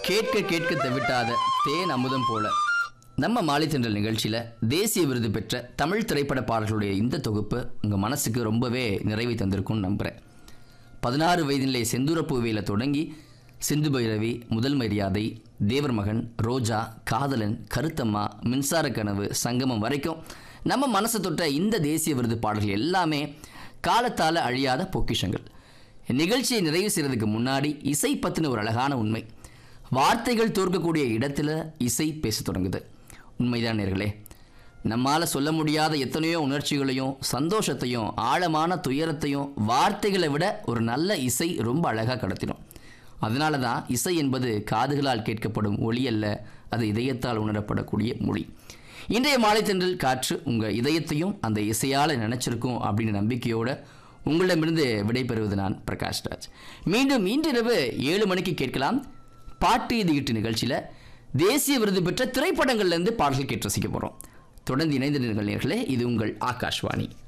கேட்க கேட்க தவிட்டாத தேன் அமுதம் போல நம்ம மாலை தென்றல் நிகழ்ச்சியில் தேசிய விருது பெற்ற தமிழ் திரைப்பட பாடல்களுடைய இந்த தொகுப்பு உங்கள் மனசுக்கு ரொம்பவே நிறைவை தந்திருக்கும்னு நம்புகிறேன் பதினாறு வயதிலே செந்தூரப்பூவையில் தொடங்கி சிந்து பைரவி முதல் மரியாதை தேவர் மகன் ரோஜா காதலன் கருத்தம்மா மின்சார கனவு சங்கமம் வரைக்கும் நம்ம மனசை தொட்ட இந்த தேசிய விருது பாடல்கள் எல்லாமே காலத்தால் அழியாத பொக்கிஷங்கள் நிகழ்ச்சியை நிறைவு செய்கிறதுக்கு முன்னாடி இசை பற்றின ஒரு அழகான உண்மை வார்த்தைகள் தோற்கக்கூடிய இடத்துல இசை பேசத் தொடங்குது உண்மைதான் நேர்களே நம்மால் சொல்ல முடியாத எத்தனையோ உணர்ச்சிகளையும் சந்தோஷத்தையும் ஆழமான துயரத்தையும் வார்த்தைகளை விட ஒரு நல்ல இசை ரொம்ப அழகாக கடத்திடும் அதனால தான் இசை என்பது காதுகளால் கேட்கப்படும் ஒளி அல்ல அது இதயத்தால் உணரப்படக்கூடிய மொழி இன்றைய மாலை தென்றல் காற்று உங்கள் இதயத்தையும் அந்த இசையால் நினைச்சிருக்கும் அப்படின்னு நம்பிக்கையோட உங்களிடமிருந்து விடைபெறுவது நான் பிரகாஷ் ராஜ் மீண்டும் இன்றிரவு ஏழு மணிக்கு கேட்கலாம் பாட்டு இது இட்டு நிகழ்ச்சியில் தேசிய விருது பெற்ற திரைப்படங்கள்லேருந்து பாடல்கள் கேட்டு ரசிக்க போகிறோம் தொடர்ந்து இணைந்திருங்கள் நேர்களே இது உங்கள் ஆகாஷ்வாணி